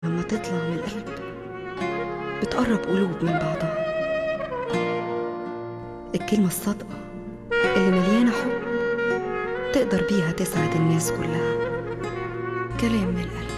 لما تطلع من القلب بتقرب قلوب من بعضها الكلمة الصادقة اللي مليانة حب تقدر بيها تسعد الناس كلها كلام من القلب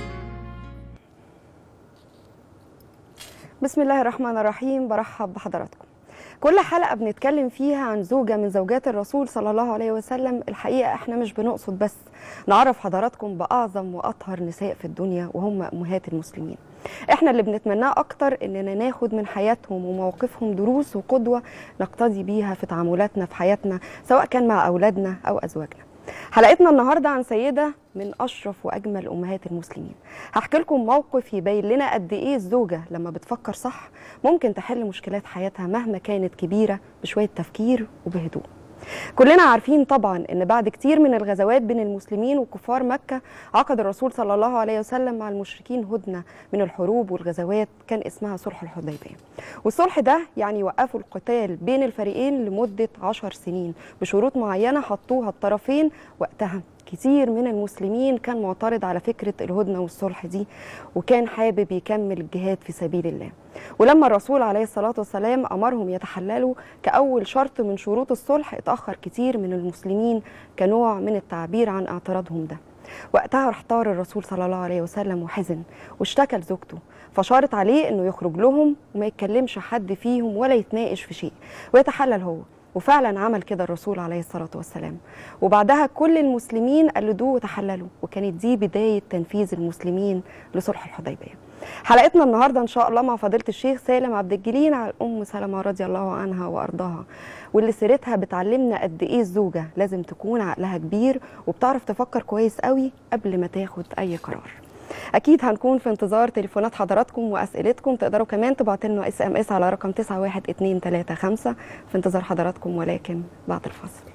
بسم الله الرحمن الرحيم برحب بحضراتكم كل حلقة بنتكلم فيها عن زوجة من زوجات الرسول صلى الله عليه وسلم الحقيقة احنا مش بنقصد بس نعرف حضراتكم بأعظم وأطهر نساء في الدنيا وهم أمهات المسلمين احنا اللي بنتمناه أكتر إننا ناخد من حياتهم ومواقفهم دروس وقدوة نقتدي بيها في تعاملاتنا في حياتنا سواء كان مع أولادنا أو أزواجنا حلقتنا النهارده عن سيده من اشرف واجمل امهات المسلمين هحكي لكم موقف يبين لنا قد ايه الزوجه لما بتفكر صح ممكن تحل مشكلات حياتها مهما كانت كبيره بشويه تفكير وبهدوء كلنا عارفين طبعا ان بعد كتير من الغزوات بين المسلمين وكفار مكه عقد الرسول صلى الله عليه وسلم مع المشركين هدنه من الحروب والغزوات كان اسمها صلح الحديبيه والصلح ده يعني يوقفوا القتال بين الفريقين لمده عشر سنين بشروط معينه حطوها الطرفين وقتها كتير من المسلمين كان معترض على فكرة الهدنة والصلح دي وكان حابب يكمل الجهاد في سبيل الله ولما الرسول عليه الصلاة والسلام أمرهم يتحللوا كأول شرط من شروط الصلح اتأخر كتير من المسلمين كنوع من التعبير عن اعتراضهم ده وقتها احتار الرسول صلى الله عليه وسلم وحزن واشتكى لزوجته فشارت عليه انه يخرج لهم وما يتكلمش حد فيهم ولا يتناقش في شيء ويتحلل هو وفعلا عمل كده الرسول عليه الصلاة والسلام وبعدها كل المسلمين قلدوه وتحللوا وكانت دي بداية تنفيذ المسلمين لصلح الحديبية حلقتنا النهاردة إن شاء الله مع فضيلة الشيخ سالم عبد الجليل على أم سلمة رضي الله عنها وأرضاها واللي سيرتها بتعلمنا قد إيه الزوجة لازم تكون عقلها كبير وبتعرف تفكر كويس قوي قبل ما تاخد أي قرار اكيد هنكون في انتظار تليفونات حضراتكم واسئلتكم تقدروا كمان تبعتوا لنا اس ام اس على رقم 91235 في انتظار حضراتكم ولكن بعد الفاصل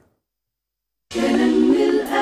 كلام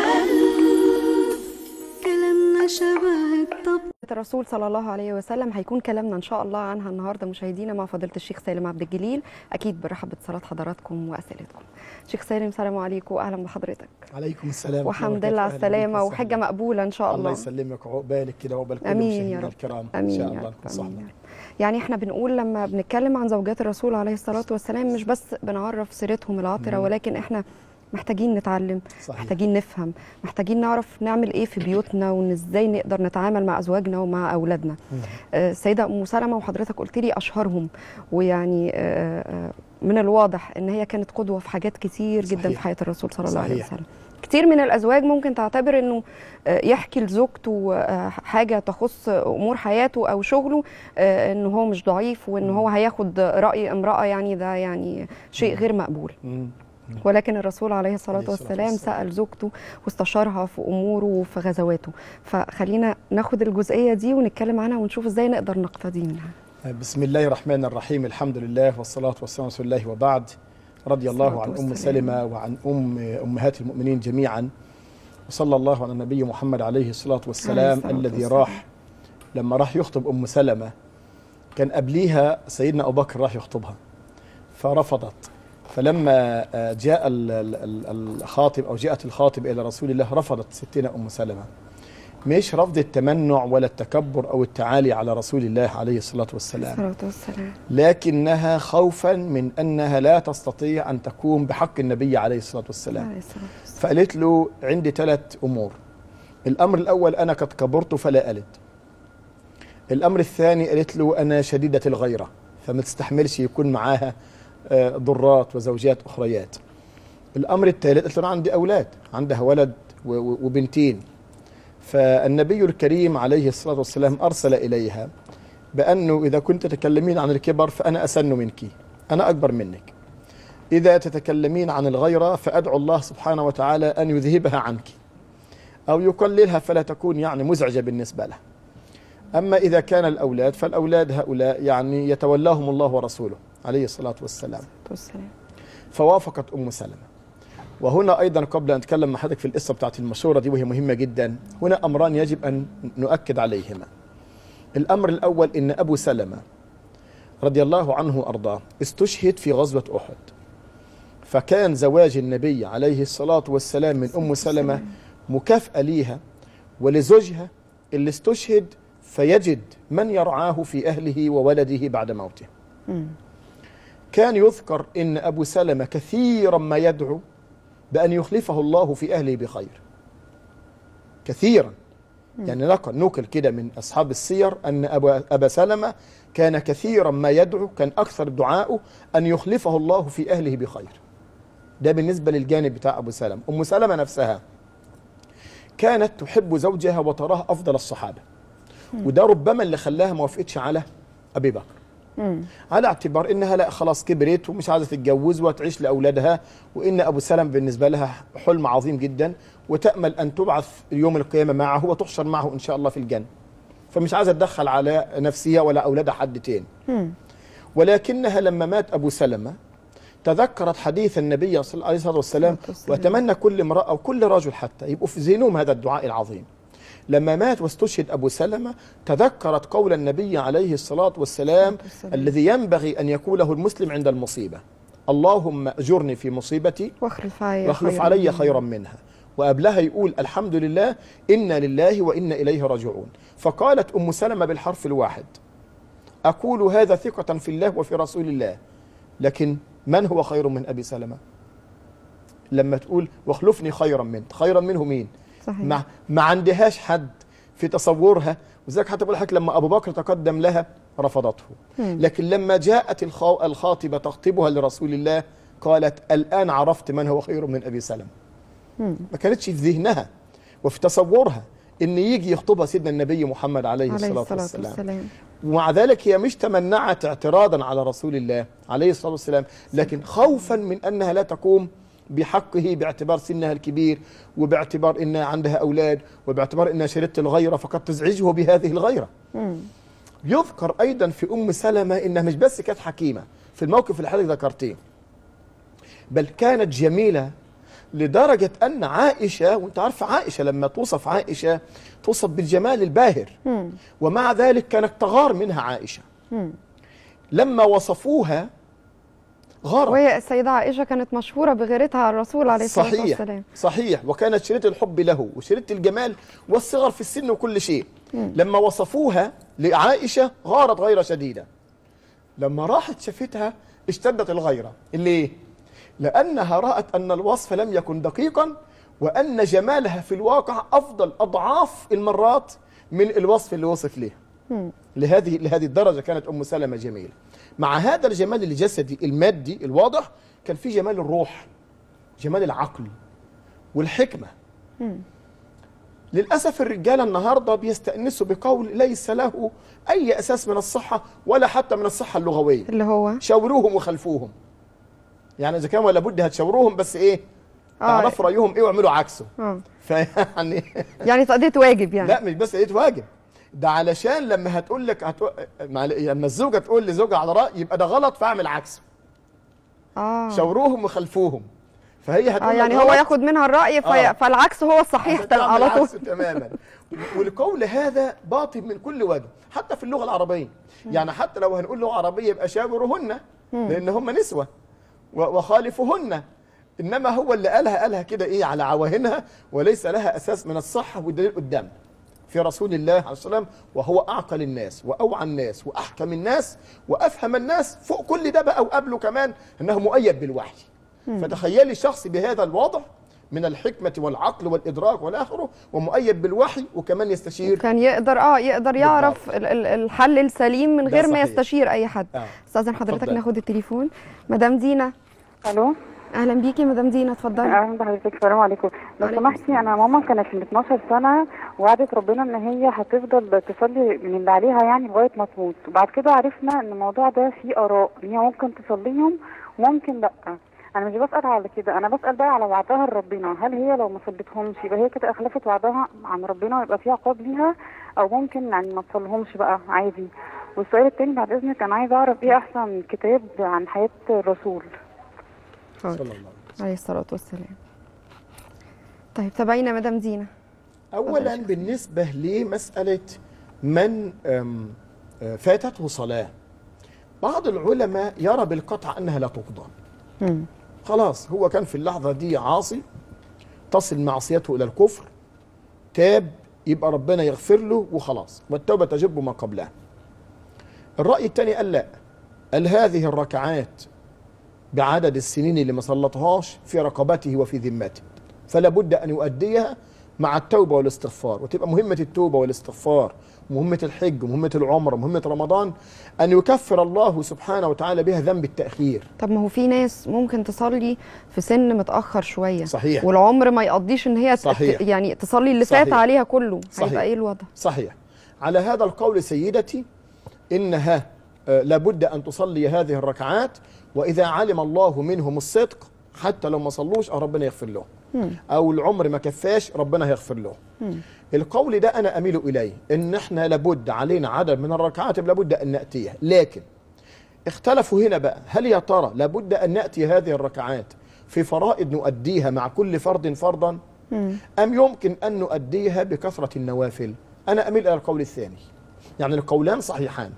القلب كلامنا شبه الطب الرسول صلى الله عليه وسلم هيكون كلامنا ان شاء الله عنها النهارده مشاهدينا مع فضيله الشيخ سالم عبد الجليل اكيد برحب باتصالات حضراتكم واسئلتكم شيخ سالم السلام عليكم واهلا بحضرتك عليكم السلام وحمد لله على السلامه وحجه مقبوله ان شاء الله الله يسلمك وعقبالك كده وعقبال كل امين يا مشاهدينا رب الكرام امين ان شاء يا الله رب نكون صحبه امين يا رب. يعني احنا بنقول لما بنتكلم عن زوجات الرسول عليه الصلاه والسلام مش بس بنعرف سيرتهم العطره مم. ولكن احنا محتاجين نتعلم صحيح محتاجين نفهم محتاجين نعرف نعمل ايه في بيوتنا وان ازاي نقدر نتعامل مع ازواجنا ومع اولادنا مم. آه، السيده ام سلمه وحضرتك قلت لي اشهرهم ويعني آه، آه، من الواضح ان هي كانت قدوه في حاجات كتير جدا صحيح. في حياه الرسول صلى الله عليه صحيح. وسلم كتير من الازواج ممكن تعتبر انه آه، يحكي لزوجته آه، حاجه تخص امور حياته او شغله آه، ان هو مش ضعيف وان مم. هو هياخد راي امراه يعني ده يعني شيء غير مقبول مم. ولكن الرسول عليه الصلاة عليه الصلاة والسلام والسلام. سأل زوجته واستشارها في أموره وفي غزواته فخلينا ناخد الجزئية دي ونتكلم عنها ونشوف ازاي نقدر نقتدي منها بسم الله الرحمن الرحيم الحمد لله والصلاة والسلام على رسول الله وبعد رضي الله الصلاة عن أم والسلام. سلمة وعن أم أمهات المؤمنين جميعا وصلى الله على النبي محمد عليه الصلاة عليه والسلام الصلاة الذي والسلام. راح لما راح يخطب أم سلمة كان قبليها سيدنا أبو بكر راح يخطبها فرفضت فلما آه، جاء ال- ال- ال- الخاطب أو جاءت الخاطب إلى رسول الله رفضت ستنا أم سلمة مش رفض التمنع ولا التكبر أو التعالي على رسول الله عليه الصلاة والسلام الصلاة والسلام لكنها خوفا من انها لا تستطيع ان تقوم بحق النبي عليه الصلاه والسلام عليه الصلاة والسلام فقالت له عندي ثلاث امور الامر الاول انا قد كبرت فلا الد الامر الثاني قالت له انا شديده الغيره فما تستحملش يكون معاها آه، ضرات وزوجات اخريات الامر الثالث قالت له انا عندي اولاد عندها ولد و- و- وبنتين فالنبي الكريم عليه الصلاه والسلام ارسل اليها بأنه إذا كنت تتكلمين عن الكبر فأنا أسن منك أنا أكبر منك إذا تتكلمين عن الغيرة فأدعو الله سبحانه وتعالى أن يذهبها عنك أو يقللها فلا تكون يعني مزعجة بالنسبة له أما إذا كان الأولاد فالأولاد هؤلاء يعني يتولاهم الله ورسوله عليه الصلاة والسلام والسلام فوافقت ام سلمه وهنا ايضا قبل ان نتكلم مع حضرتك في القصه بتاعت المشوره دي وهي مهمه جدا هنا امران يجب ان نؤكد عليهما الامر الاول ان ابو سلمه رضي الله عنه وارضاه استشهد في غزوه احد فكان زواج النبي عليه الصلاه والسلام من ام سلمه مكافاه ليها ولزوجها اللي استشهد فيجد من يرعاه في أهله وولده بعد موته كان يذكر إن أبو سلمة كثيرا ما يدعو بأن يخلفه الله في أهله بخير كثيرا يعني نقل نقل كده من أصحاب السير أن أبا, أبا سلمة كان كثيرا ما يدعو كان أكثر دعاؤه أن يخلفه الله في أهله بخير ده بالنسبة للجانب بتاع أبو سلمة أم سلمة نفسها كانت تحب زوجها وتراه أفضل الصحابة وده ربما اللي خلاها ما وافقتش على أبي بكر على اعتبار انها لا خلاص كبرت ومش عايزه تتجوز وتعيش لاولادها وان ابو سلم بالنسبه لها حلم عظيم جدا وتامل ان تبعث يوم القيامه معه وتحشر معه ان شاء الله في الجنه. فمش عايزه تدخل على نفسها ولا اولادها حد تاني. ولكنها لما مات ابو سلمه تذكرت حديث النبي صلى الله عليه والسلام واتمنى كل امراه وكل رجل حتى يبقوا في ذهنهم هذا الدعاء العظيم. لما مات واستشهد أبو سلمة تذكرت قول النبي عليه الصلاة والسلام والسلام. الذي ينبغي أن يقوله المسلم عند المصيبة اللهم أجرني في مصيبتي واخلف علي واخلف خيراً علي منها. خيرا منها وقبلها يقول الحمد لله إنا لله وإنا إليه راجعون فقالت أم سلمة بالحرف الواحد أقول هذا ثقة في الله وفي رسول الله لكن من هو خير من أبي سلمة لما تقول واخلفني خيرا منه خيرا منه مين صحيح ما ما عندهاش حد في تصورها وذلك حتى بقول لك لما ابو بكر تقدم لها رفضته لكن لما جاءت الخا- الخاطبه تخطبها لرسول الله قالت الان عرفت من هو خير من ابي سلمه ما كانتش في ذهنها وفي تصورها ان يجي يخطبها سيدنا النبي محمد عليه, عليه الصلاه الصلاة والسلام والسلام ومع ذلك هي مش تمنعت اعتراضا على رسول الله عليه الصلاه والسلام لكن خوفا من انها لا تقوم بحقه باعتبار سنها الكبير وباعتبار انها عندها اولاد وباعتبار انها شريطه الغيره فقد تزعجه بهذه الغيره. يذكر ايضا في ام سلمه انها مش بس كانت حكيمه في الموقف اللي حضرتك ذكرتيه بل كانت جميله لدرجه ان عائشه وانت عارف عائشه لما توصف عائشه توصف بالجمال الباهر ومع ذلك كانت تغار منها عائشه لما وصفوها غارت وهي السيدة عائشة كانت مشهورة بغيرتها على الرسول عليه الصلاة صحيح والسلام صحيح وكانت شريط الحب له وشريط الجمال والصغر في السن وكل شيء لما وصفوها لعائشة غارت غيرة شديدة لما راحت شافتها اشتدت الغيرة ليه؟ لأنها رأت أن الوصف لم يكن دقيقا وأن جمالها في الواقع أفضل أضعاف المرات من الوصف اللي وصف ليه لهذه لهذه الدرجة كانت أم سلمة جميلة مع هذا الجمال الجسدي المادي الواضح كان في جمال الروح جمال العقل والحكمة للأسف الرجالة النهاردة بيستأنسوا بقول ليس له أي أساس من الصحة ولا حتى من الصحة اللغوية اللي هو شاوروهم وخلفوهم يعني إذا كان ولا بد هتشاوروهم بس إيه تعرفوا رأيهم إيه واعملوا عكسه آه. فيعني يعني تقضية واجب يعني لا مش بس لقيت واجب ده علشان لما هتقول لك هتقول لما الزوجه تقول لزوجها على راي يبقى ده غلط فاعمل عكسه اه شاوروهم وخلفوهم فهي هتقول اه لك يعني هو غلط، ياخد منها الرأي في... آه. فالعكس هو الصحيح هتعمل على طول عكسه تماما والقول هذا باطل من كل وجه حتى في اللغه العربيه يعني حتى لو هنقول لغه عربيه يبقى شاورهن لان هم نسوه و- وخالفهن انما هو اللي قالها قالها كده ايه على عواهنها وليس لها اساس من الصحه والدليل قدام في رسول الله عليه السلام وهو اعقل الناس واوعى الناس واحكم الناس وافهم الناس فوق كل ده بقى وقبله كمان انه مؤيد بالوحي فتخيلي شخص بهذا الوضع من الحكمه والعقل والادراك والاخره ومؤيد بالوحي وكمان يستشير كان يقدر اه يقدر يعرف ال- ال- الحل السليم من ده غير ما صحيح. يستشير اي حد آه. استاذن حضرتك اتفضل. ناخد التليفون مدام دينا الو اهلا بيكي مدام دينا اتفضلي اهلا بحضرتك السلام عليكم لو وعليكم سمحتي انا ماما كانت من 12 سنه وعدت ربنا ان هي هتفضل تصلي من اللي عليها يعني لغايه ما تموت وبعد كده عرفنا ان الموضوع ده فيه اراء ان هي ممكن تصليهم وممكن لا انا مش بسال على كده انا بسال بقى على وعدها لربنا هل هي لو ما صلتهمش يبقى هي كده اخلفت وعدها عن ربنا ويبقى في عقاب ليها او ممكن يعني ما تصليهمش بقى عادي والسؤال التاني بعد اذنك انا عايزه اعرف ايه احسن كتاب عن حياه الرسول صلى الله عليه وسلم عليه الصلاة والسلام طيب تابعينا مدام دينا اولا بالنسبه لمساله من أم، آه، فاتته صلاه بعض العلماء يرى بالقطع انها لا تقضى مم. خلاص هو كان في اللحظه دي عاصي تصل معصيته الى الكفر تاب يبقى ربنا يغفر له وخلاص والتوبة تجب ما قبلها الرأي الثاني قال لا قال هذه الركعات بعدد السنين اللي ما صلتهاش في رقبته وفي ذمته فلا بد أن يؤديها مع التوبة والاستغفار وتبقى مهمة التوبة والاستغفار مهمة الحج ومهمة العمرة ومهمة رمضان أن يكفر الله سبحانه وتعالى بها ذنب التأخير طب ما هو في ناس ممكن تصلي في سن متاخر شويه صحيح. والعمر ما يقضيش ان هي ت- صحيح. يعني تصلي اللي فات صحيح. عليها كله صحيح. هيبقى ايه الوضع صحيح على هذا القول سيدتي إنها آه، لابد أن تصلي هذه الركعات وإذا علم الله منهم الصدق حتى لو ما صلوش أو ربنا يغفر لهم أو العمر ما كفاش ربنا هيغفر لهم القول ده أنا أميل إليه إن إحنا لابد علينا عدد من الركعات لابد أن نأتيها لكن اختلفوا هنا بقى هل يا ترى لابد أن نأتي هذه الركعات في فرائض نؤديها مع كل فرد فرضا أم يمكن أن نؤديها بكثرة النوافل أنا أميل إلى القول الثاني يعني القولان صحيحان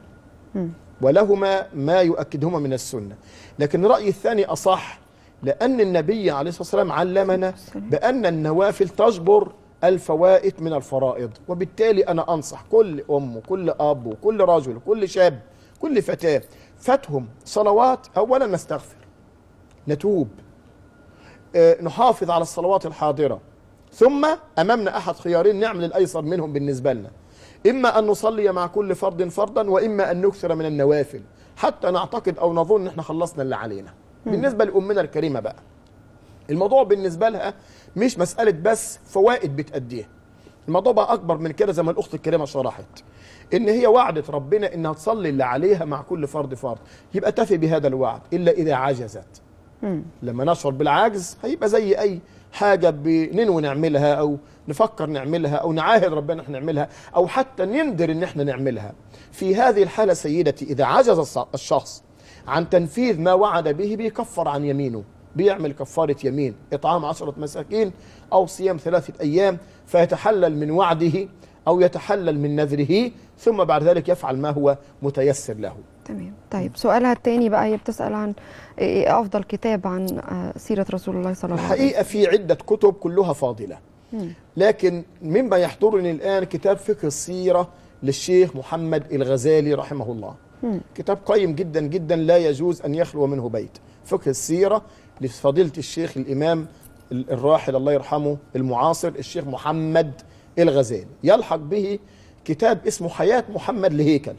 ولهما ما يؤكدهما من السنة لكن الرأي الثاني أصح لأن النبي عليه الصلاة والسلام علمنا بأن النوافل تجبر الفوائد من الفرائض وبالتالي أنا أنصح كل أم وكل أب وكل رجل وكل شاب كل فتاة فاتهم صلوات أولا نستغفر نتوب آه، نحافظ على الصلوات الحاضرة ثم أمامنا أحد خيارين نعمل الأيسر منهم بالنسبة لنا إما أن نصلي مع كل فرد فردا وإما أن نكثر من النوافل حتى نعتقد أو نظن إن احنا خلصنا اللي علينا بالنسبة لأمنا الكريمة بقى الموضوع بالنسبة لها مش مسألة بس فوائد بتأديها الموضوع بقى أكبر من كده زي ما الأخت الكريمة شرحت إن هي وعدت ربنا إنها تصلي اللي عليها مع كل فرد فرد يبقى تفي بهذا الوعد إلا إذا عجزت لما نشعر بالعجز هيبقى زي اي حاجه بننوي نعملها او نفكر نعملها او نعاهد ربنا احنا نعملها او حتى نندر ان احنا نعملها في هذه الحاله سيدتي اذا عجز الص- الشخص عن تنفيذ ما وعد به بيكفر عن يمينه بيعمل كفاره يمين اطعام عشره مساكين او صيام ثلاثه ايام فيتحلل من وعده او يتحلل من نذره ثم بعد ذلك يفعل ما هو متيسر له تمام طيب سؤالها التاني بقى هي بتسال عن ايه افضل كتاب عن آه، سيره رسول الله صلى الله عليه وسلم الحقيقة في عدة كتب كلها فاضلة لكن مما يحضرني الآن كتاب فقه السيرة للشيخ محمد الغزالي رحمه الله كتاب قيم جدا جدا لا يجوز أن يخلو منه بيت فقه السيرة لفضيلة الشيخ الإمام ال- الراحل الله يرحمه المعاصر الشيخ محمد الغزالي يلحق به كتاب اسمه حياة محمد لهيكل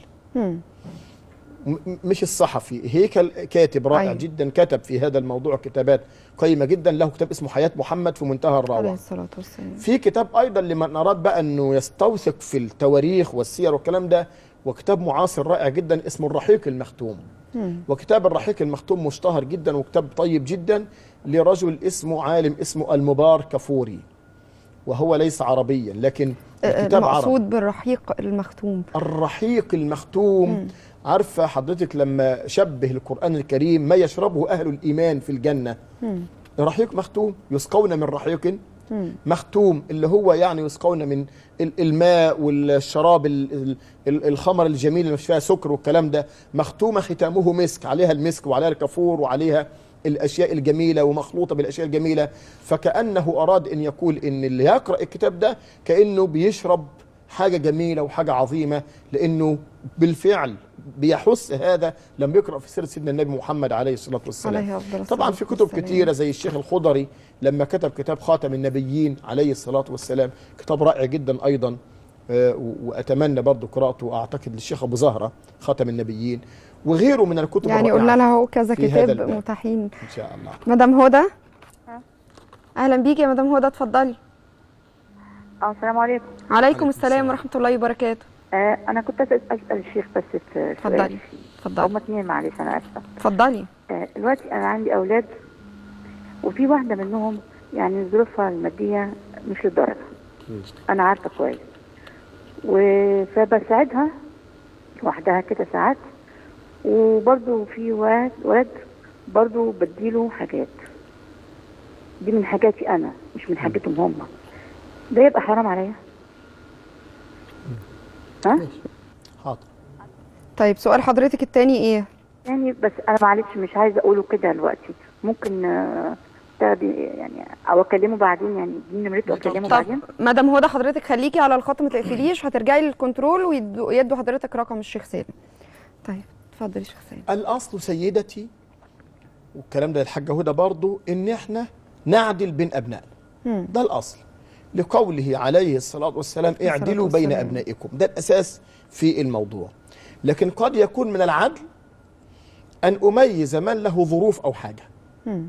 م- مش الصحفي هيكل كاتب رائع أيوة. أيوة. جدا كتب في هذا الموضوع كتابات قيمة جدا له كتاب اسمه حياة محمد في منتهى عليه الروعة الصلاه والسلام في كتاب أيضا لمن أراد بقى أنه يستوثق في التواريخ والسير والكلام ده وكتاب معاصر رائع جدا اسمه الرحيق المختوم وكتاب الرحيق المختوم مشتهر جدا وكتاب طيب جدا لرجل اسمه عالم اسمه المبار كفوري وهو ليس عربيا لكن آه، الكتاب عربي المقصود بالرحيق المختوم الرحيق المختوم عارفة حضرتك لما شبه القرآن الكريم ما يشربه أهل الإيمان في الجنة رحيق مختوم يسقون من رحيق مختوم اللي هو يعني يسقون من ال- الماء والشراب ال- ال- ال- الخمر الجميل اللي مش فيها سكر والكلام ده مختومة ختامه مسك عليها المسك وعليها الكافور وعليها الأشياء الجميلة ومخلوطة بالأشياء الجميلة فكأنه أراد أن يقول أن اللي يقرأ الكتاب ده كأنه بيشرب حاجة جميلة وحاجة عظيمة لأنه بالفعل بيحس هذا لما يقرأ في سيرة سيدنا النبي محمد عليه الصلاة والسلام عليه أفضل الصلاة طبعا في كتب والسلام. كتيرة زي الشيخ الخضري لما كتب كتاب خاتم النبيين عليه الصلاة والسلام كتاب رائع جدا أيضا آه، و- وأتمنى برضو قراءته أعتقد للشيخ أبو زهرة خاتم النبيين وغيره من الكتب يعني الرائعة قلنا لها اهو كذا في هذا كتاب الباب. متاحين إن شاء الله مدام هدى اهلا بيكي يا مدام هدى اتفضلي اه السلام عليكم عليكم السلام ورحمه الله وبركاته آه انا كنت اسال اسال الشيخ بس في سؤال. اتفضلي اتفضلي هما اتنين معلش انا اسفه اتفضلي آه دلوقتي انا عندي اولاد وفي واحده منهم يعني ظروفها الماديه مش للدرجه انا عارفه كويس و- فبساعدها لوحدها كده ساعات وبرضه في ولد ولد برضه بديله حاجات دي من حاجاتي انا مش من حاجتهم هم ده يبقى حرام عليا ها حاضر طيب سؤال حضرتك التاني ايه يعني بس انا معلش مش عايزه اقوله كده دلوقتي ممكن آه، تاخدي يعني او اكلمه بعدين يعني دي نمرته واكلمه طب بعدين مدام هدى حضرتك خليكي على الخط ما تقفليش هترجعي للكنترول ويدوا يدوا حضرتك رقم الشيخ سالم طيب اتفضلي شيخ سالم الاصل سيدتي والكلام ده الحاجه هدى برضو ان احنا نعدل بين ابنائنا مم. ده الاصل لقوله عليه الصلاه والسلام الصلاة اعدلوا بين والسلام. ابنائكم ده الاساس في الموضوع لكن قد يكون من العدل ان اميز من له ظروف او حاجه مم.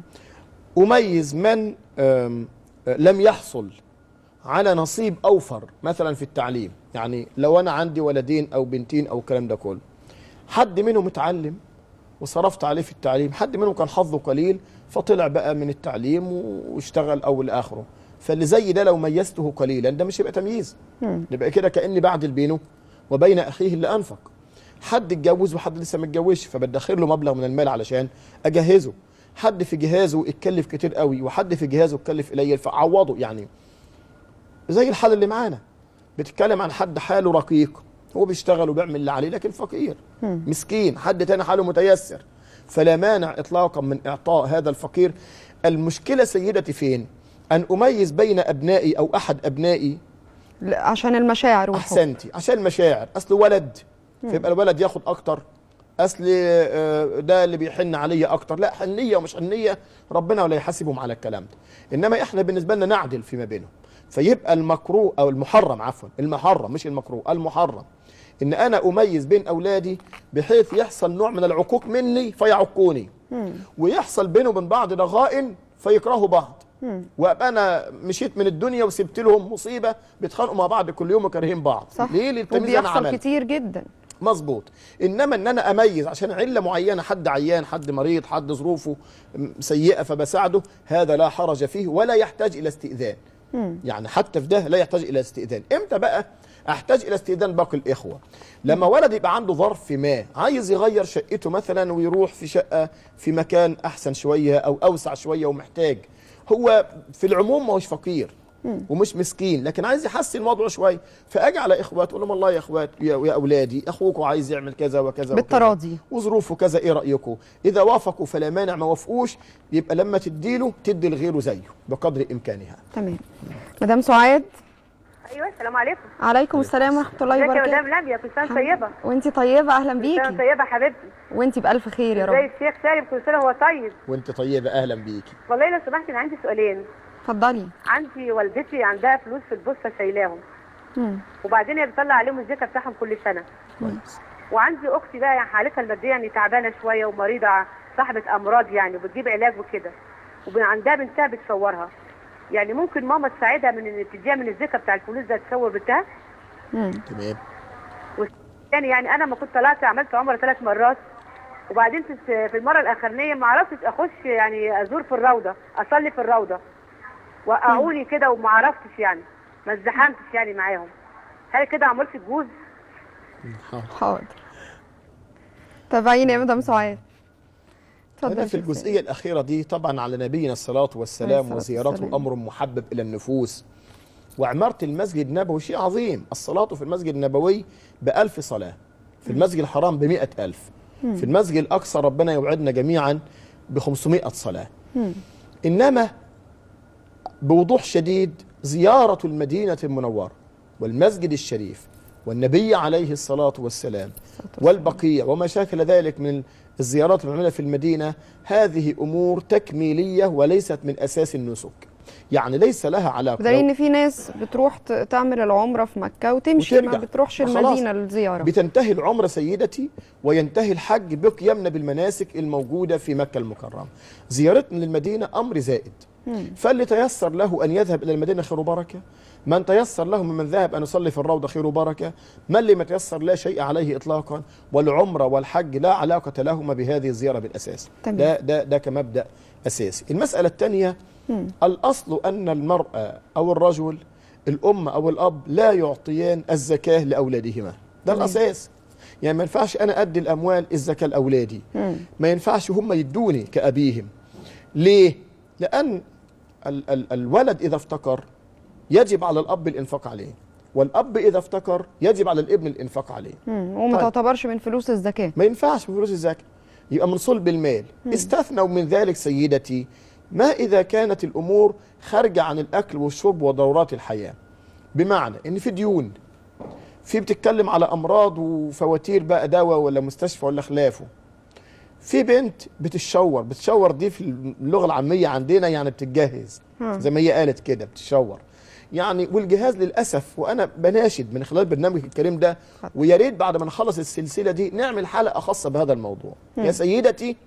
أميز من آم، آه، لم يحصل على نصيب أوفر مثلا في التعليم يعني لو أنا عندي ولدين أو بنتين أو الكلام ده كله حد منهم اتعلم وصرفت عليه في التعليم حد منهم كان حظه قليل فطلع بقى من التعليم واشتغل أو لآخره فاللي زي ده لو ميزته قليلا ده مش يبقى تمييز مم. يبقى كده كأني بعدل بينه وبين أخيه اللي أنفق حد اتجوز وحد لسه ما اتجوزش فبدخر له مبلغ من المال علشان اجهزه حد في جهازه اتكلف كتير قوي وحد في جهازه اتكلف قليل فعوضه يعني زي الحال اللي معانا بتتكلم عن حد حاله رقيق هو بيشتغل وبيعمل اللي عليه لكن فقير مم. مسكين حد تاني حاله متيسر فلا مانع اطلاقا من اعطاء هذا الفقير المشكله سيدتي فين ان اميز بين ابنائي او احد ابنائي لا، عشان المشاعر والحب احسنتي عشان المشاعر اصل ولد فيبقى الولد ياخد اكتر اصل آه، ده اللي بيحن عليا اكتر لا حنيه ومش حنيه ربنا ولا يحاسبهم على الكلام ده انما احنا بالنسبه لنا نعدل فيما بينهم فيبقى المكروه او المحرم عفوا المحرم مش المكروه المحرم ان انا اميز بين اولادي بحيث يحصل نوع من العقوق مني فيعقوني مم. ويحصل بينه وبين بعض ضغائن فيكرهوا بعض مم. وابقى انا مشيت من الدنيا وسبت لهم مصيبه بيتخانقوا مع بعض كل يوم وكارهين بعض صح ليه للتمييز انا وبيحصل عملت كتير جدا مظبوط انما ان انا اميز عشان عله معينه حد عيان حد مريض حد ظروفه م- سيئه فبساعده هذا لا حرج فيه ولا يحتاج الى استئذان مم. يعني حتى في ده لا يحتاج الى استئذان امتى بقى احتاج الى استئذان باقي الاخوه لما ولد يبقى عنده ظرف ما عايز يغير شقته مثلا ويروح في شقه في مكان احسن شويه او اوسع شويه ومحتاج هو في العموم ما هوش فقير ومش مسكين لكن عايز يحسن وضعه شويه فاجي على اخوات اقول لهم والله يا اخوات يا, يا اولادي اخوكم عايز يعمل كذا وكذا وكذا بالتراضي وظروفه كذا ايه رايكم اذا وافقوا فلا مانع ما وافقوش يبقى لما تديله تدي لغيره زيه بقدر امكانها تمام مدام سعاد ايوه السلام عليكم عليكم السلام ورحمه الله ازيك يا وبركاته مدام ناديه كل سنه طيبه وانتي طيبه اهلا كل سنه بيكي طيبه حبيبتي وانتي بالف خير يا زي رب الشيخ سالم كل سنه وهو طيب وانت طيبه اهلا بيكي والله لو سمحتي انا عندي سؤالين اتفضلي عندي والدتي عندها فلوس في البوسطه شايلاهم مم. وبعدين هي بتطلع عليهم الزكاه بتاعهم كل سنه كويس وعندي اختي بقى يعني حالتها الماديه يعني تعبانه شويه ومريضه صاحبه امراض يعني وبتجيب علاج وكده وعندها بنتها بتصورها يعني ممكن ماما تساعدها من ان تديها من الزكاه بتاع الفلوس ده تصور بنتها مم. تمام يعني يعني انا ما كنت طلعت عملت عمره ثلاث مرات وبعدين في في المره الاخرانيه ما عرفتش اخش يعني ازور في الروضه اصلي في الروضه وقعوني كده وما عرفتش يعني ما ازدحمتش يعني معاهم هل كده عملت تجوز حاضر تابعيني يا مدام سعاد اتفضل أنا يا في شيخ الجزئية الأخيرة دي طبعا على نبينا الصلاة عليه والسلام الصلاة وزيارته والسلام. أمر محبب إلى النفوس وعمارة المسجد النبوي شيء عظيم الصلاة في المسجد النبوي بألف صلاة في المسجد الحرام بمئة ألف في المسجد الأقصى ربنا يوعدنا جميعا بخمسمائة صلاة مم. إنما بوضوح شديد زيارة المدينة المنورة والمسجد الشريف والنبي عليه الصلاة والسلام والبقيع وما شاكل ذلك من الزيارات المعمولة في المدينة هذه أمور تكميلية وليست من أساس النسك يعني ليس لها علاقة بدليل ان في ناس بتروح ت- تعمل العمره في مكه وتمشي ما وترجع. بتروحش خلاص. المدينه للزياره بتنتهي العمرة سيدتي وينتهي الحج بقيامنا بالمناسك الموجودة في مكة المكرمة زيارتنا للمدينة أمر زائد مم. فاللي تيسر له أن يذهب إلى المدينة خير وبركة من تيسر له ممن ذهب أن يصلي في الروضة خير وبركة من لم يتيسر لا شيء عليه إطلاقا والعمرة والحج لا علاقة لهما بهذه الزيارة بالأساس تمام. ده, ده, ده كمبدأ أساسي المسألة الثانية مم. الأصل أن المرأة أو الرجل الأم أو الأب لا يعطيان الزكاة لأولادهما ده تمام. الأساس يعني ما ينفعش أنا أدي الأموال الزكاة لأولادي مم. ما ينفعش هم يدوني كأبيهم ليه؟ لأن ال ال الولد إذا افتكر يجب على الأب الإنفاق عليه والأب إذا افتكر يجب على الابن الإنفاق عليه مم. وما طيب. تعتبرش من فلوس الزكاه ما ينفعش من فلوس الزكاة يبقى من صلب المال استثنوا من ذلك سيدتي ما إذا كانت الأمور خارجة عن الأكل والشرب وضرورات الحياة بمعنى إن في ديون في بتتكلم على أمراض وفواتير بقى دواء ولا مستشفى ولا خلافه في بنت بتتشور بتشور دي في اللغة العامية عندنا يعني بتتجهز زي ما هي قالت كده بتتشور يعني والجهاز للاسف وانا بناشد من خلال برنامج الكريم ده ويا ريت بعد ما نخلص السلسله دي نعمل حلقه خاصه بهذا الموضوع يا سيدتي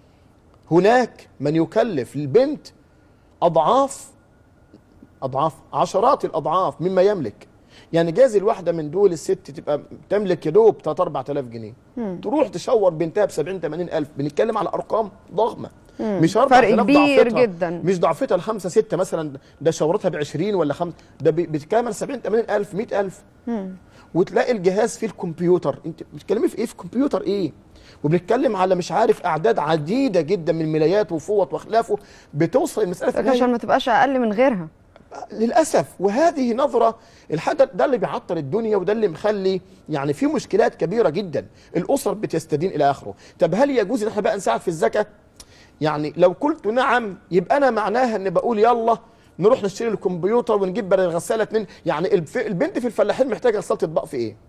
هناك من يكلف البنت اضعاف اضعاف عشرات الاضعاف مما يملك يعني جاز الواحده من دول الست تبقى تملك يا دوب 3 4000 جنيه تروح تشور بنتها ب 70 80 الف بنتكلم على ارقام ضخمه مش 4000 فرق كبير ضعفتها. جدا. مش ضعفتها الخمسه سته مثلا ده شورتها ب 20 ولا خمسه ده بي- بتكامل 70 80 الف 100 الف وتلاقي الجهاز فيه الكمبيوتر انت بتتكلمي في ايه في كمبيوتر ايه وبنتكلم على مش عارف اعداد عديده جدا من الملايات وفوط واخلافه بتوصل المساله في النهاية عشان ما تبقاش اقل من غيرها للاسف وهذه نظره الحدث ده اللي بيعطل الدنيا وده اللي مخلي يعني في مشكلات كبيره جدا الاسر بتستدين الى اخره طب هل يجوز ان احنا بقى نساعد في الزكاه يعني لو قلت نعم يبقى انا معناها ان بقول يلا نروح نشتري الكمبيوتر ونجيب بدل الغساله اتنين يعني الف- البنت في الفلاحين محتاجه غساله اطباق في ايه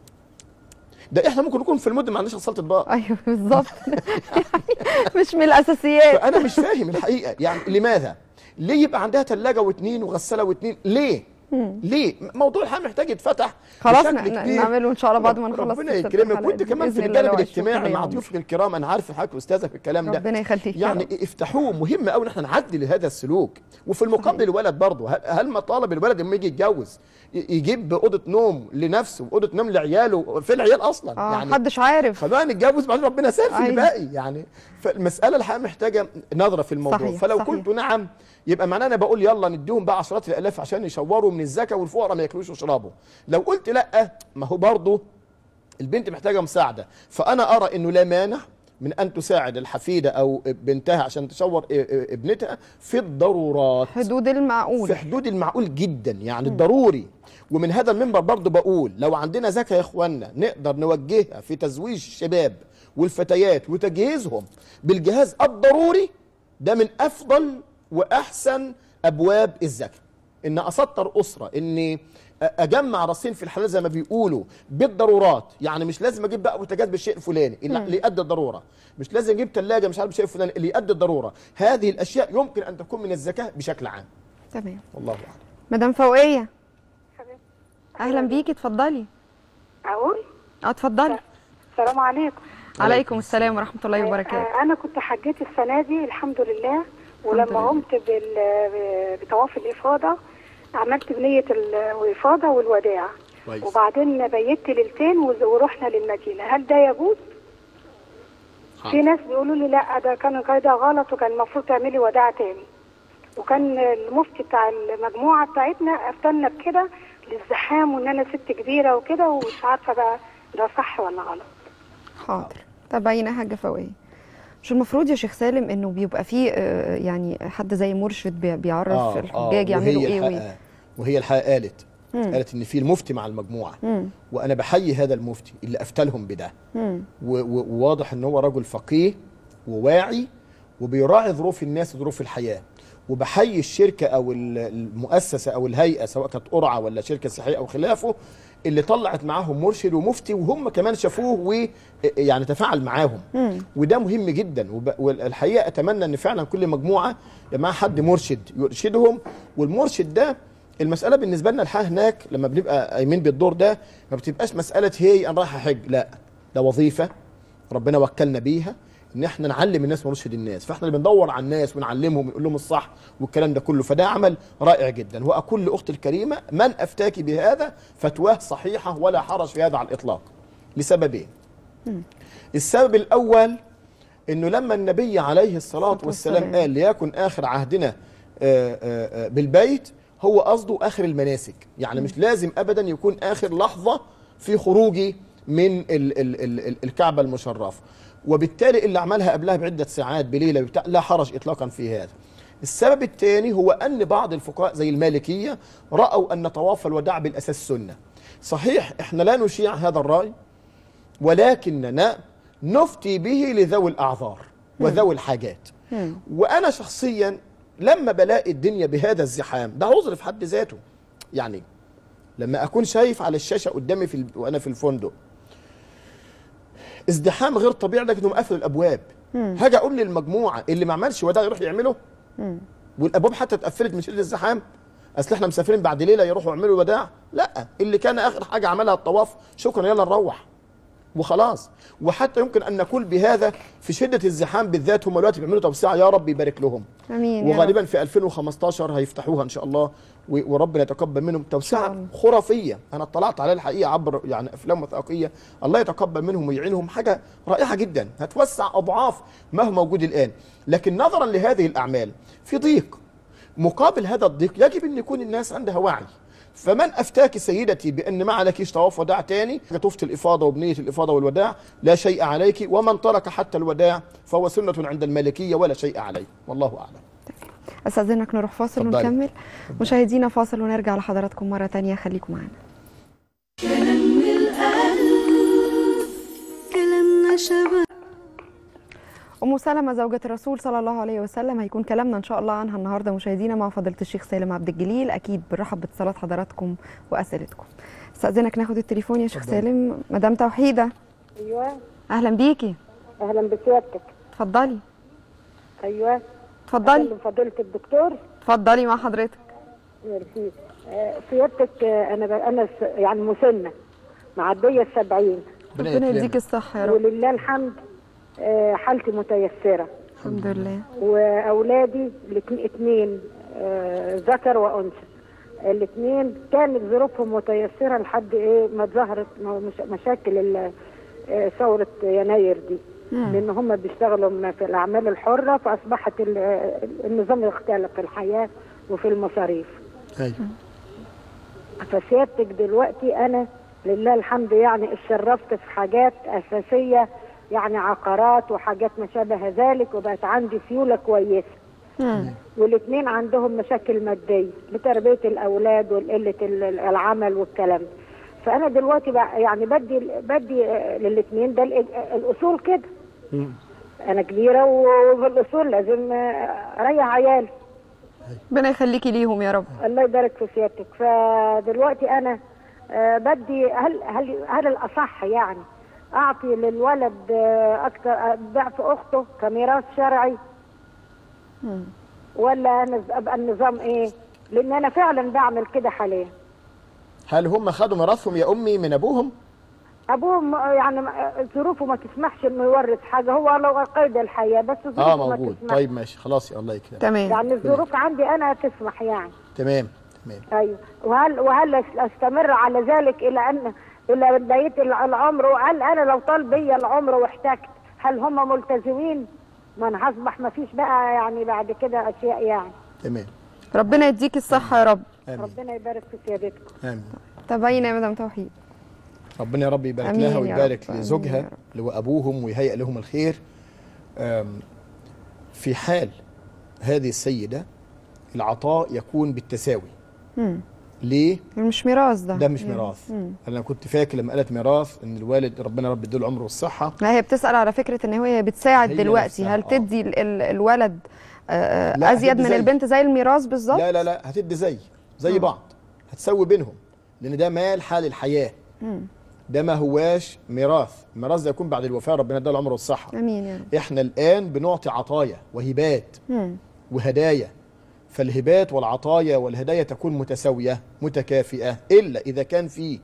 ده احنا ممكن نكون في المدن ما عندناش غساله اطباق ايوه بالظبط يعني مش من الاساسيات فانا مش فاهم الحقيقه يعني لماذا ليه يبقى عندها ثلاجه واثنين وغساله واثنين ليه ليه موضوع الحقيقه محتاج يتفتح خلاص بشكل ن- ن- كبير. نعمله ان شاء الله بعد ما رب- نخلص ربنا الست يكرمك الحلقات وانت دي كمان في بإذن الله الجانب لو عشتوا الاجتماعي كده مع يوم. ضيوفك الكرام انا عارف حضرتك استاذه في الكلام ده ربنا يخليك يا يعني رب. افتحوه مهم قوي ان احنا نعدل هذا السلوك وفي المقابل الولد برضه هل- هل مطالب الولد لما يجي يتجوز ي- يجيب اوضه نوم لنفسه واوضه نوم لعياله في العيال اصلا اه يعني محدش عارف خلونا نتجوز بعدين ربنا سهل في أيوة. الباقي يعني فالمساله الحقيقه محتاجه نظره في الموضوع صحيح، فلو صحيح. قلت نعم يبقى معناه انا بقول يلا نديهم بقى عشرات الالاف عشان يشوروا من الزكاه والفقراء ما ياكلوش ويشربوا لو قلت لا ما هو برضه البنت محتاجه مساعده فانا ارى انه لا مانع من ان تساعد الحفيده او بنتها عشان تشور ابنتها في الضرورات حدود المعقول في حدود المعقول جدا يعني الضروري ومن هذا المنبر برضه بقول لو عندنا زكاة يا اخوانا نقدر نوجهها في تزويج الشباب والفتيات وتجهيزهم بالجهاز الضروري ده من افضل واحسن ابواب الزكاة ان اسطر اسره اني اجمع راسين في الحلال زي ما بيقولوا بالضرورات يعني مش لازم اجيب بقى بوتاجاز بالشيء الفلاني اللي اللي يؤدي الضروره مش لازم اجيب ثلاجه مش عارف بالشيء الفلاني اللي يؤدي الضروره هذه الاشياء يمكن ان تكون من الزكاه بشكل عام تمام والله اعلم مدام فوقيه اهلا بيكي اتفضلي أقول اه اتفضلي السلام عليكم عليكم السلام ورحمه الله وبركاته آه، أنا كنت حجيت السنة دي الحمد لله لله. ولما قمت بال- بطواف الإفاضة عملت بنية الإفاضة والوداع كويس. وبعدين بيت ليلتين وز- ورحنا للمدينة هل ده يجوز؟ في ناس بيقولوا لي لا ده كان كده غلط وكان المفروض تعملي وداع تاني وكان المفتي بتاع المجموعة بتاعتنا افتنا بكده للزحام وان انا ست كبيرة وكده ومش عارفة بقى ده صح ولا غلط حاضر تابعينا يا حاجه فوقيه مش المفروض يا شيخ سالم انه بيبقى فيه آه، يعني حد زي مرشد بي- بيعرف الحجاج يعملوا وهي ايه وإيه؟ الحقيقة وهي الحقيقه قالت قالت ان في المفتي مع المجموعه مم. وانا بحيي هذا المفتي اللي افتلهم بده مم. و- و- وواضح ان هو رجل فقيه وواعي وبيراعي ظروف الناس وظروف الحياه وبحيي الشركه او ال- المؤسسه او الهيئه سواء كانت قرعه ولا شركه سياحيه او خلافه اللي طلعت معاهم مرشد ومفتي وهم كمان شافوه ويعني تفاعل معاهم وده مهم جدا وب- والحقيقه اتمنى ان فعلا كل مجموعه يبقى معاها حد مرشد يرشدهم والمرشد ده المساله بالنسبه لنا الحقيقه هناك لما بنبقى قايمين بالدور ده ما بتبقاش مساله هي انا رايح احج لا ده وظيفه ربنا وكلنا بيها ان احنا نعلم الناس ونرشد الناس فاحنا اللي بندور على الناس ونعلمهم ونقول لهم الصح والكلام ده كله فده عمل رائع جدا واقول لاختي الكريمه من افتاك بهذا فتواه صحيحه ولا حرج في هذا على الاطلاق لسببين السبب الاول انه لما النبي عليه الصلاه والسلام والسلام. قال ليكن اخر عهدنا آه، آه، آه، بالبيت هو قصده اخر المناسك يعني مش لازم ابدا يكون اخر لحظه في خروجي من ال ال ال ال الكعبه المشرفه وبالتالي اللي عملها قبلها بعده ساعات بليله بتاع لا حرج اطلاقا في هذا السبب الثاني هو ان بعض الفقهاء زي المالكيه راوا ان طواف الوداع بالاساس سنه صحيح احنا لا نشيع هذا الراي ولكننا نفتي به لذوي الاعذار وذوي الحاجات مم. وانا شخصيا لما بلاقي الدنيا بهذا الزحام ده عذر في حد ذاته يعني لما اكون شايف على الشاشه قدامي في ال... وانا في الفندق ازدحام غير طبيعي لكنه مقفل الابواب هاجي اقول للمجموعه اللي ما عملش وداع يروح يعمله والابواب حتى اتقفلت من شده الزحام اصل احنا مسافرين بعد ليله يروحوا يعملوا وداع لا اللي كان اخر حاجه عملها الطواف شكرا يلا نروح وخلاص وحتى يمكن ان نقول بهذا في شده الزحام بالذات هم دلوقتي بيعملوا توسعه يا رب يبارك لهم امين يا رب. وغالبا في 2015 هيفتحوها ان شاء الله و- وربنا يتقبل منهم إن شاء توسعه الله. خرافيه انا اطلعت عليها الحقيقه عبر يعني افلام وثائقيه الله يتقبل منهم ويعينهم حاجه رائعه جدا هتوسع اضعاف ما هو موجود الان لكن نظرا لهذه الاعمال في ضيق مقابل هذا الضيق يجب ان يكون الناس عندها وعي فمن افتاك سيدتي بان ما عليكيش طواف وداع تاني طفت الافاضه وبنيه الافاضه والوداع لا شيء عليك ومن ترك حتى الوداع فهو سنه عند المالكيه ولا شيء عليه والله اعلم استاذنك نروح فاصل اتفضلي. ونكمل مشاهدينا فاصل ونرجع لحضراتكم مره تانية خليكم معانا كلامنا شبه ام سلمة زوجة الرسول صلى الله عليه وسلم هيكون كلامنا ان شاء الله عنها النهارده مشاهدينا مع فضيلة الشيخ سالم عبد الجليل اكيد بنرحب باتصالات حضراتكم واسئلتكم استاذنك ناخد التليفون يا شيخ سالم مدام توحيده ايوه اهلا بيكي اهلا بسيادتك اتفضلي ايوه اتفضلي أكلم فضيله الدكتور اتفضلي مع حضرتك ميرسي آه، سيادتك آه، انا ب- انا س- يعني مسنه معديه السبعين ربنا ربنا يكرمك. يديك الصحه يا رب ولله الحمد آه، حالتي متيسره الحمد لله واولادي الاتنين- اتنين آه، ذكر وانثى الاثنين كانت ظروفهم متيسره لحد ايه ما ظهرت م- مش- مشاكل ال- آه، ثوره يناير دي لان هم بيشتغلوا من- في الاعمال الحره فاصبحت ال- آه، النظام يختلف في الحياه وفي المصاريف ايوه فسيادتك دلوقتي انا لله الحمد يعني اتشرفت في حاجات اساسيه يعني عقارات وحاجات ما شابه ذلك وبقت عندي سيوله كويسه والاثنين عندهم مشاكل ماديه لتربيه الاولاد وقله ال- العمل والكلام ده فانا دلوقتي بقى يعني بدي بدي آه، للاثنين ده الإج- الاصول كده انا كبيره وفي الاصول لازم آه، اريح عيالي ربنا يخليكي ليهم يا رب الله يبارك في سيادتك فدلوقتي انا آه، بدي هل هل هل الاصح يعني اعطي للولد آه، اكثر آه، ضعف اخته كميراث شرعي ولا انا ابقى النظام ايه لان انا فعلا بعمل كده حاليا هل هم خدوا ميراثهم يا امي من ابوهم ابوهم آه، يعني آه، ظروفه ما تسمحش انه يورث حاجه هو لو قيد الحياه بس ظروفه اه ما موجود تسمحش طيب ماشي خلاص يا الله يكرمك تمام يعني الظروف عندي انا تسمح يعني تمام تمام ايوه وهل وهل استمر على ذلك الى ان الى بدايه العمر وهل انا لو طال بيا العمر واحتجت هل هم ملتزمين؟ ما انا هصبح ما فيش بقى يعني بعد كده اشياء يعني تمام ربنا يديك الصحه يا رب امين ربنا يبارك في سيادتكم امين تابعينا يا مدام توحيد ربنا يا رب يبارك آمين لها يا ويبارك رب، آمين لزوجها يا رب. وابوهم ويهيئ لهم الخير أم، في حال هذه السيده العطاء يكون بالتساوي مم. ليه مش ميراث ده ده مش يعني. ميراث مم. انا كنت فاكر لما قالت ميراث ان الوالد ربنا رب يديله العمر والصحه لا هي بتسأل على فكرة ان هو هي بتساعد هي دلوقتي نفسها، هل آه. تدي ال- ال- الولد آه، لا، ازيد هتدي من زي. البنت زي الميراث بالظبط لا لا لا هتدي زي زي بعض هتسوي بينهم لان ده مال حال الحياه ده ما هواش ميراث الميراث ده يكون بعد الوفاه ربنا اداله العمر والصحه امين يا رب احنا الان بنعطي عطايا وهبات مم. وهدايا فالهبات والعطايا والهدايا تكون متساويه متكافئه الا اذا كان في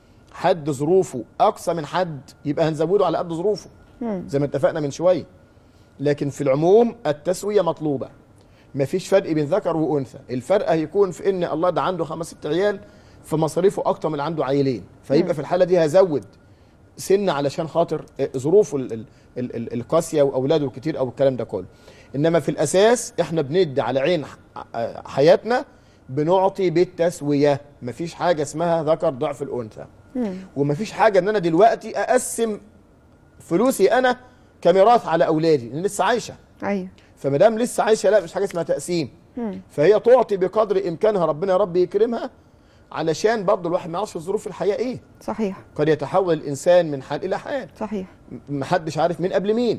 حد ظروفه اقصى من حد يبقى هنزوده على قد ظروفه زي ما اتفقنا من شويه لكن في العموم التسويه مطلوبه مفيش فرق بين ذكر وانثى الفرق هيكون في ان الله ده عنده خمس ست عيال فمصاريفه اكتر من اللي عنده عيلين فيبقى في الحاله دي هزود سن علشان خاطر ظروفه ال- ال- ال- ال- القاسيه واولاده الكتير او الكلام ده كله انما في الاساس احنا بندي على عين ح- حياتنا بنعطي بالتسويه مفيش حاجه اسمها ذكر ضعف الانثى ومفيش حاجه ان انا دلوقتي اقسم فلوسي انا كميراث على اولادي لان لسه عايشه ايوه فما دام لسه عايشه لا مش حاجه اسمها تقسيم فهي تعطي بقدر امكانها ربنا يا رب يكرمها علشان برضه الواحد ما يعرفش ظروف الحياه ايه صحيح قد يتحول الانسان من حال الى حال صحيح محدش عارف مين قبل مين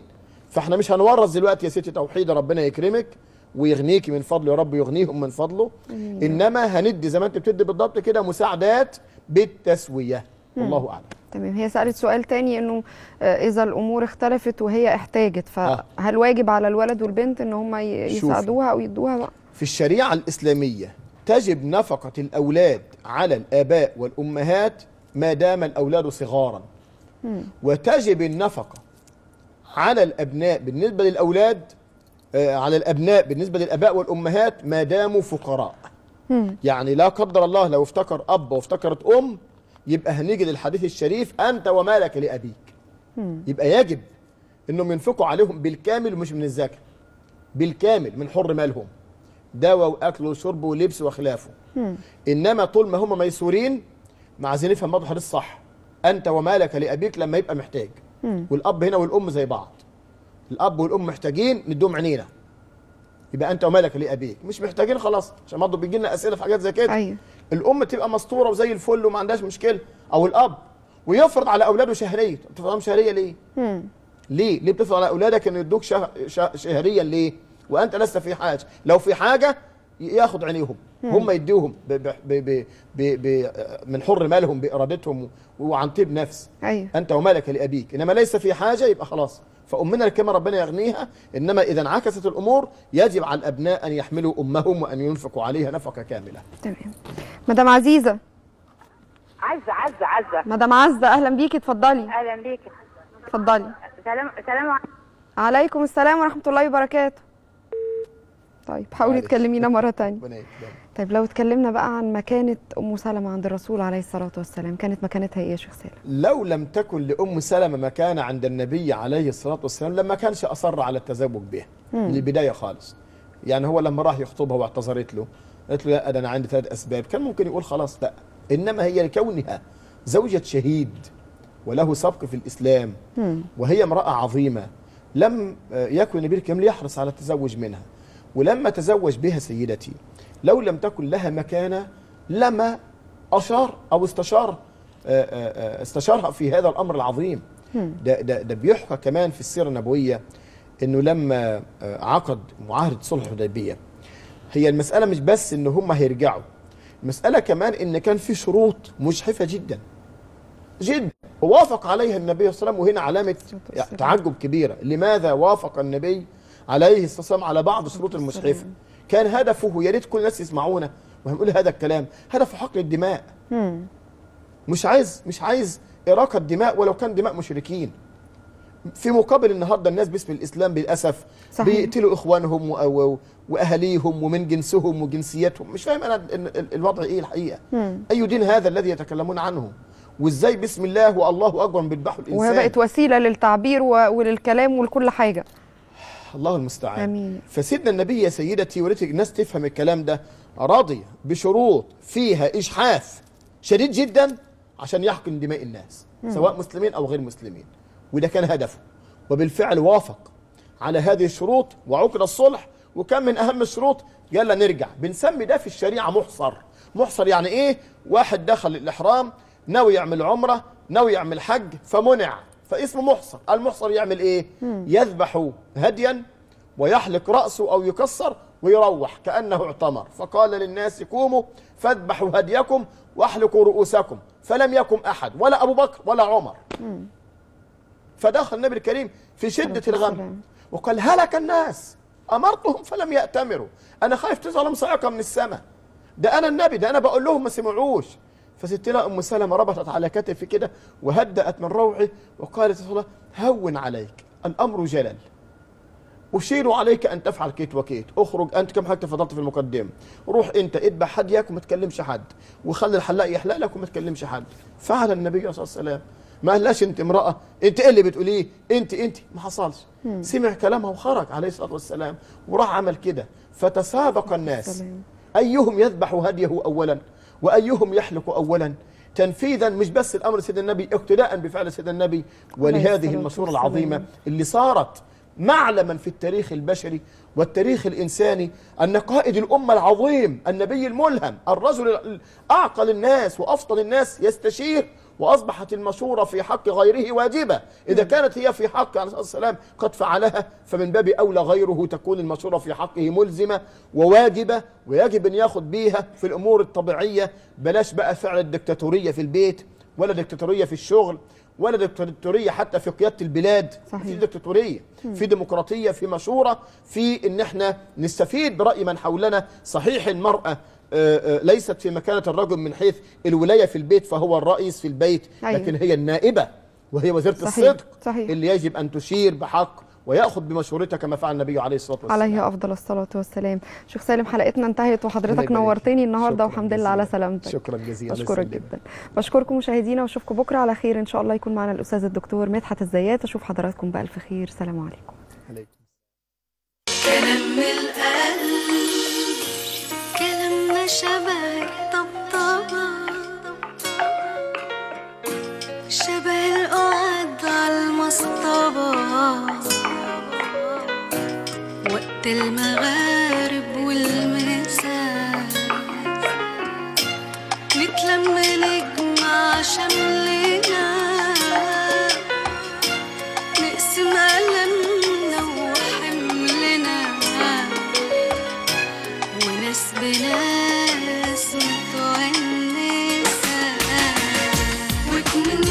فاحنا مش هنورث دلوقتي يا ستي توحيد ربنا يكرمك ويغنيكي من فضله يا رب يغنيهم من فضله انما هندي زي ما انت بتدي بالضبط كده مساعدات بالتسويه والله اعلم تمام هي سألت سؤال تاني انه آه، اذا الامور اختلفت وهي احتاجت فهل واجب على الولد والبنت ان هم ي- شوفي. يساعدوها او يدوها بقى في الشريعة الإسلامية تجب نفقة الأولاد على الآباء والأمهات ما دام الأولاد صغارا وتجب النفقة على الأبناء بالنسبة للأولاد آه، على الأبناء بالنسبة للآباء والأمهات ما داموا فقراء يعني لا قدر الله لو افتكر أب وافتكرت أم يبقى هنيجي للحديث الشريف أنت ومالك لأبيك يبقى يجب انهم ينفقوا عليهم بالكامل ومش من الزكاه بالكامل من حر مالهم دواء واكل وشرب ولبس وخلافه انما طول ما هم ميسورين ما عايزين نفهم برضه الحديث صح انت ومالك لابيك لما يبقى محتاج والاب هنا والام زي بعض الاب والام محتاجين ندوم عينينا يبقى انت ومالك لابيك مش محتاجين خلاص عشان برضه بيجي لنا اسئله في حاجات زي كده ايوه الام تبقى مستوره وزي الفل وما عندهاش مشكله او الاب ويفرض على اولاده شهريه تفرضهم شهريه ليه مم. ليه ليه بتفرض على اولادك ان يدوك شه... شه... شهريا ليه وانت لست في حاجه لو في حاجه ي- ياخد عينيهم هم يديهم ب... ب... ب... ب... ب... ب... من حر مالهم بارادتهم و- وعن طيب نفس ايوه انت ومالك لابيك انما ليس في حاجه يبقى خلاص فامنا الكريمه ربنا يغنيها انما اذا انعكست الامور يجب على الابناء ان يحملوا امهم وان ينفقوا عليها نفقه كامله تمام مدام عزيزه عزة عزة عزة مدام عزه اهلا بيكي اتفضلي اهلا بيك اتفضلي سلام سلام عليكم. عليكم السلام ورحمه الله وبركاته طيب حاولي معلش. تكلمينا مره تانية ربنا يكرمك. طيب لو اتكلمنا بقى عن مكانه ام سلمة عند الرسول عليه الصلاه والسلام كانت مكانتها ايه يا شيخ سالم لو لم تكن لأم سلمة مكانة عند النبي عليه الصلاة والسلام لما كانش أصر على التزوج بها من البداية خالص يعني هو لما راح يخطبها واعتذرت له قالت له لا ده أنا عندي ثلاث أسباب كان ممكن يقول خلاص لا إنما هي لكونها زوجة شهيد وله سبق في الإسلام وهي امرأة عظيمة لم آه، يكن النبي الكريم ليحرص على التزوج منها ولما تزوج بها سيدتي لو لم تكن لها مكانة لما أشار أو استشار آه، آه، آه، استشارها في هذا الأمر العظيم ده, ده, ده بيحكى كمان في السيرة النبوية أنه لما آه، عقد معاهدة صلح الحديبية هي المسألة مش بس أن هم هيرجعوا المسألة كمان أن كان في شروط مجحفة جدا جدا ووافق عليها النبي صلى الله عليه وسلم وهنا علامة والسلام. تعجب كبيرة لماذا وافق النبي عليه الصلاة والسلام على بعض الشروط المجحفة كان هدفه يا ريت كل الناس يسمعونا وهنقول هذا الكلام هدفه حقن الدماء مم. مش عايز مش عايز إراقة دماء ولو كان دماء مشركين في مقابل النهارده الناس باسم الاسلام للاسف صحيح. بيقتلوا اخوانهم و- و- واهاليهم ومن جنسهم وجنسيتهم مش فاهم انا ال- ال- الوضع ايه الحقيقه مم. اي دين هذا الذي يتكلمون عنه وازاي بسم الله والله اكبر بيذبحوا الانسان وهي بقت وسيله للتعبير و- وللكلام ولكل حاجه الله المستعان آمين. فسيدنا النبي يا سيدتي وريت الناس تفهم الكلام ده راضي بشروط فيها إجحاف شديد جدا عشان يحكم دماء الناس سواء مسلمين أو غير مسلمين وده كان هدفه وبالفعل وافق على هذه الشروط وعقد الصلح وكان من أهم الشروط يلا نرجع بنسمي ده في الشريعة محصر محصر يعني إيه واحد دخل الإحرام ناوي يعمل عمرة ناوي يعمل حج فمنع فاسمه محصر المحصر يعمل إيه يذبح هديا ويحلق رأسه أو يكسر ويروح كأنه اعتمر فقال للناس قوموا فاذبحوا هديكم واحلقوا رؤوسكم فلم يكن أحد ولا أبو بكر ولا عمر فدخل النبي الكريم في شدة الغم والسلام. وقال هلك الناس أمرتهم فلم يأتمروا أنا خايف تظلم صاعقة من السماء ده أنا النبي ده أنا بقول لهم ما سمعوش فستنا أم سلمة ربطت على كتفي كده وهدأت من روعي وقالت يا رسول الله هون عليك الأمر جلل أشير عليك أن تفعل كيت وكيت أخرج أنت كم حاجة تفضلت في المقدمة روح أنت اذبح هديك وما تكلمش حد وخلي الحلاق يحلق لك وما تكلمش حد فعل النبي صلى الله عليه وسلم ما قالهاش أنت امرأة أنت إيه اللي بتقوليه أنت أنت ما حصلش سمع كلامها وخرج عليه الصلاة والسلام وراح عمل كده فتسابق الناس السلام. أيهم يذبح هديه أولا وأيهم يحلق أولا تنفيذا مش بس الأمر سيدنا النبي اقتداء بفعل سيدنا النبي ولهذه الصلاة المشورة والسلام. العظيمة اللي صارت معلما في التاريخ البشري والتاريخ الإنساني أن قائد الأمة العظيم النبي الملهم الرجل أعقل الناس وأفضل الناس يستشير واصبحت المشوره في حق غيره واجبه اذا كانت هي في حق عليه الصلاه والسلام قد فعلها فمن باب اولى غيره تكون المشوره في حقه ملزمه وواجبه ويجب ان ياخذ بيها في الامور الطبيعيه بلاش بقى فعل الدكتاتوريه في البيت ولا دكتاتوريه في الشغل ولا دكتاتوريه حتى في قياده البلاد صحيح. في دكتاتوريه في ديمقراطيه في مشوره في ان احنا نستفيد براي من حولنا صحيح المراه آه، آه، ليست في مكانه الرجل من حيث الولايه في البيت فهو الرئيس في البيت أيوة. لكن هي النائبه وهي وزيره صحيح. الصدق صحيح. اللي يجب ان تشير بحق وياخذ بمشورتها كما فعل النبي عليه الصلاه والسلام عليه افضل الصلاه والسلام شيخ سالم حلقتنا انتهت الله وحضرتك يبارك نورتني فيك. النهارده شكراً والحمد لله على جزيلاً. سلامتك شكرا جزيلا الله بشكرك يسلمك. جدا بشكركم مشاهدينا واشوفكم بكره على خير ان شاء الله يكون معنا الاستاذ الدكتور مدحت الزيات اشوف حضراتكم بالف خير سلام عليكم عليكم. كلام من القلب كلامنا شبه الطبطبة شبه القعد على المصطبة وقت المغارب والمساء نتلم نجمع شملنا نقسم ألمنا وحملنا وناس بناس وتونسة واتنين